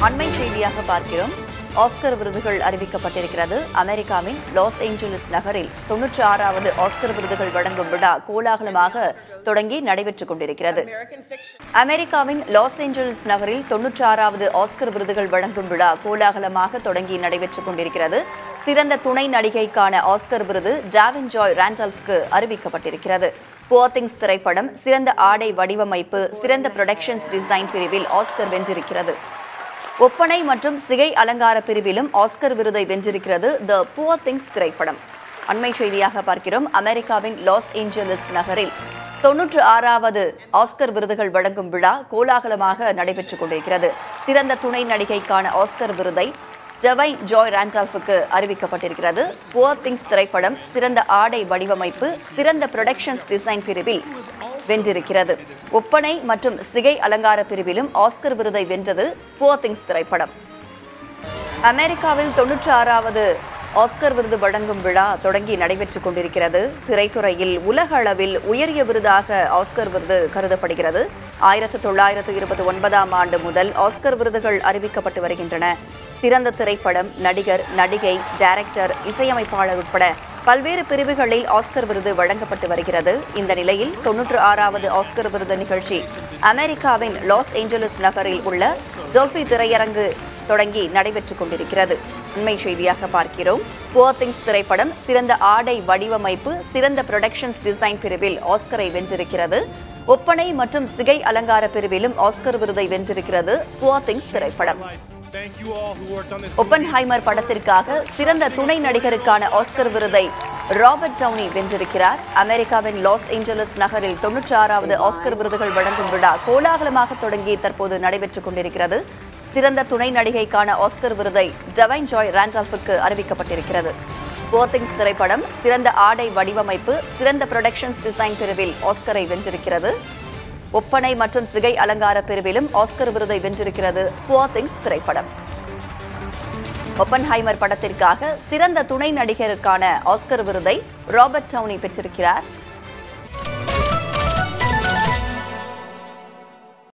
அண்மை செய்தியாக பார்க்கிறோம் ஆஸ்கர் விருதுகள் அறிவிக்கப்பட்டிருக்கிறது அமெரிக்காவின் லாஸ் ஏஞ்சலஸ் நகரில் தொன்னூற்றி ஆறாவது ஆஸ்கர் விருதுகள் வழங்கும் விழா கோலாகலமாக தொடங்கி நடைபெற்றுக் கொண்டிருக்கிறது அமெரிக்காவின் லாஸ் ஏஞ்சலஸ் நகரில் தொன்னூற்றி ஆறாவது ஆஸ்கர் விருதுகள் வழங்கும் விழா கோலாகலமாக தொடங்கி நடைபெற்றுக் கொண்டிருக்கிறது சிறந்த துணை நடிகைக்கான ஆஸ்கர் விருது டாவின் ஜாய் ராண்டல்ஃப்க்கு அறிவிக்கப்பட்டிருக்கிறது போத்திங்ஸ் திரைப்படம் சிறந்த ஆடை வடிவமைப்பு சிறந்த புரொடக்ஷன்ஸ் டிசைன் பிரிவில் ஆஸ்கர் வென்றிருக்கிறது ஒப்பனை மற்றும் சிகை அலங்கார பிரிவிலும் ஆஸ்கர் விருதை வென்றிருக்கிறது த புவர் திங்ஸ் திரைப்படம் அண்மை செய்தியாக பார்க்கிறோம் அமெரிக்காவின் லாஸ் ஏஞ்சலஸ் நகரில் தொன்னூற்று ஆறாவது ஆஸ்கர் விருதுகள் வழங்கும் விழா கோலாகலமாக நடைபெற்றுக் கொண்டிருக்கிறது சிறந்த துணை நடிகைக்கான ஆஸ்கர் விருதை டெவைன் ஜாய் ராண்டால்ஃபுக்கு அறிவிக்கப்பட்டிருக்கிறது புவர் திங்ஸ் திரைப்படம் சிறந்த ஆடை வடிவமைப்பு சிறந்த புரொடக்ஷன்ஸ் டிசைன் பிரிவில் வென்றிருக்கிறது ஒப்பனை மற்றும் சிகை அலங்கார பிரிவிலும் ஆஸ்கர் விருதை வென்றது புவர் திங்ஸ் திரைப்படம் அமெரிக்காவில் தொன்னூற்றி ஆறாவது ஆஸ்கர் விருது வழங்கும் விழா தொடங்கி நடைபெற்றுக் கொண்டிருக்கிறது திரைத்துறையில் உலக அளவில் உயரிய விருதாக ஆஸ்கர் விருது கருதப்படுகிறது ஆயிரத்து தொள்ளாயிரத்து இருபத்தி ஒன்பதாம் ஆண்டு முதல் ஆஸ்கர் விருதுகள் அறிவிக்கப்பட்டு வருகின்றன சிறந்த திரைப்படம் நடிகர் நடிகை டைரக்டர் இசையமைப்பாளர் உட்பட பல்வேறு பிரிவுகளில் ஆஸ்கர் விருது வழங்கப்பட்டு வருகிறது இந்த நிலையில் தொன்னூற்று ஆறாவது ஆஸ்கர் விருது நிகழ்ச்சி அமெரிக்காவின் லாஸ் ஏஞ்சலஸ் நகரில் உள்ள டொல்பி திரையரங்கு தொடங்கி நடைபெற்றுக் கொண்டிருக்கிறது உண்மை செய்தியாக பார்க்கிறோம் புவர் திங்ஸ் திரைப்படம் சிறந்த ஆடை வடிவமைப்பு சிறந்த புரொடக்ஷன்ஸ் டிசைன் பிரிவில் ஆஸ்கரை வென்றிருக்கிறது ஒப்பனை மற்றும் சிகை அலங்கார பிரிவிலும் ஆஸ்கர் விருதை வென்றிருக்கிறது புவர் திங்ஸ் திரைப்படம் Thank you all who worked on this. Oppenheimer படத்திற்காக சிறந்த துணை நடிகருக்கான ஆஸ்கர் விருதை ராபர்ட் டவுனி வென்றிருக்கிறார் அமெரிக்காவின் லாஸ் ஏஞ்சலஸ் நகரில் தொன்னூற்றி ஆறாவது ஆஸ்கர் விருதுகள் வழங்கும் விழா கோலாகலமாக தொடங்கி தற்போது நடைபெற்றுக் கொண்டிருக்கிறது சிறந்த துணை நடிகைக்கான ஆஸ்கர் விருதை டவைன் ஜாய் ராண்டால்ஃபுக்கு அறிவிக்கப்பட்டிருக்கிறது போத்திங்ஸ் திரைப்படம் சிறந்த ஆடை வடிவமைப்பு சிறந்த புரொடக்ஷன்ஸ் டிசைன் பிரிவில் ஆஸ்கரை வென்றிருக்கிறது ஒப்பனை மற்றும் சிகை அலங்கார பிரிவிலும் ஆஸ்கர் விருதை வென்றிருக்கிறது போத்திங்ஸ் திரைப்படம் ஒப்பன்ஹைமர் படத்திற்காக சிறந்த துணை நடிகருக்கான ஆஸ்கர் விருதை ராபர்ட் டவுனி பெற்றிருக்கிறார்